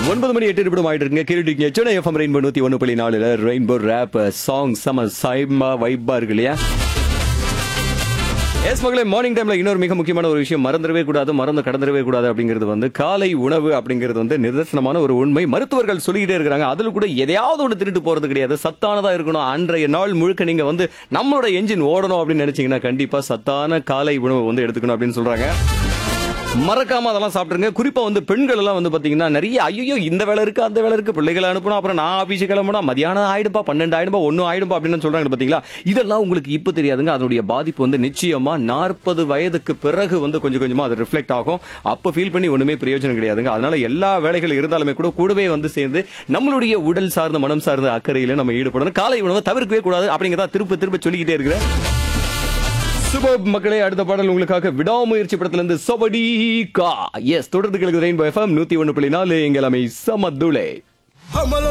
ஒன்பது மணி எட்டு நிமிடம் ஆயிட்டு இருக்குங்க கேட்டுட்டீங்க சென்னை எஃப்எம் ரெயின்போ நூத்தி ஒன்று புள்ளி நாலுல ரெயின்போ ரேப் சாங் சம சைமா வைப்பா இருக்கு இல்லையா எஸ் மகளே மார்னிங் டைம்ல இன்னொரு மிக முக்கியமான ஒரு விஷயம் மறந்துடவே கூடாது மறந்து கடந்துடவே கூடாது அப்படிங்கிறது வந்து காலை உணவு அப்படிங்கிறது வந்து நிதர்சனமான ஒரு உண்மை மருத்துவர்கள் சொல்லிக்கிட்டே இருக்கிறாங்க அதுல கூட எதையாவது ஒன்று திருட்டு போறது கிடையாது சத்தானதா இருக்கணும் அன்றைய நாள் முழுக்க நீங்க வந்து நம்மளோட என்ஜின் ஓடணும் அப்படின்னு நினைச்சீங்கன்னா கண்டிப்பா சத்தான காலை உணவு வந்து எடுத்துக்கணும் அப்படின்னு சொல்றாங்க மறக்காம அதெல்லாம் சாப்பிட்டுருங்க குறிப்பா வந்து பெண்கள் எல்லாம் வந்து பாத்தீங்கன்னா நிறைய ஐயோ இந்த வேலை இருக்கு அந்த வேலை இருக்கு பிள்ளைகளை அனுப்பணும் அப்புறம் நான் ஆபீஸ் கிளம்பணும் மதியானம் ஆயிடுப்பா பன்னெண்டு ஆயிடுப்பா ஒன்னும் ஆயிடுப்பா அப்படின்னு சொல்றாங்க பாத்தீங்களா இதெல்லாம் உங்களுக்கு இப்ப தெரியாதுங்க அதனுடைய பாதிப்பு வந்து நிச்சயமா நாற்பது வயதுக்கு பிறகு வந்து கொஞ்சம் கொஞ்சமா அது ரிஃப்ளெக்ட் ஆகும் அப்ப ஃபீல் பண்ணி ஒண்ணுமே பிரயோஜனம் கிடையாதுங்க அதனால எல்லா வேலைகள் இருந்தாலுமே கூட கூடவே வந்து சேர்ந்து நம்மளுடைய உடல் சார்ந்த மனம் சார்ந்த அக்கறையில நம்ம ஈடுபடணும் காலை உணவை தவிர்க்கவே கூடாது அப்படிங்கிறத திரும்ப திரும்ப சொல்லிக்கிட்டே இருக்கிறேன் சுபப் மக்களே அடுத்த பாடல் உங்களுக்காக விடாமுயற்சி படத்துல இருந்து சொபடி கா எஸ் தொடர்ந்து கிழக்கு ரெயின்போ எஃப்எம் நூத்தி ஒண்ணு புள்ளி நாலு எங்கள் அமை சமதுளே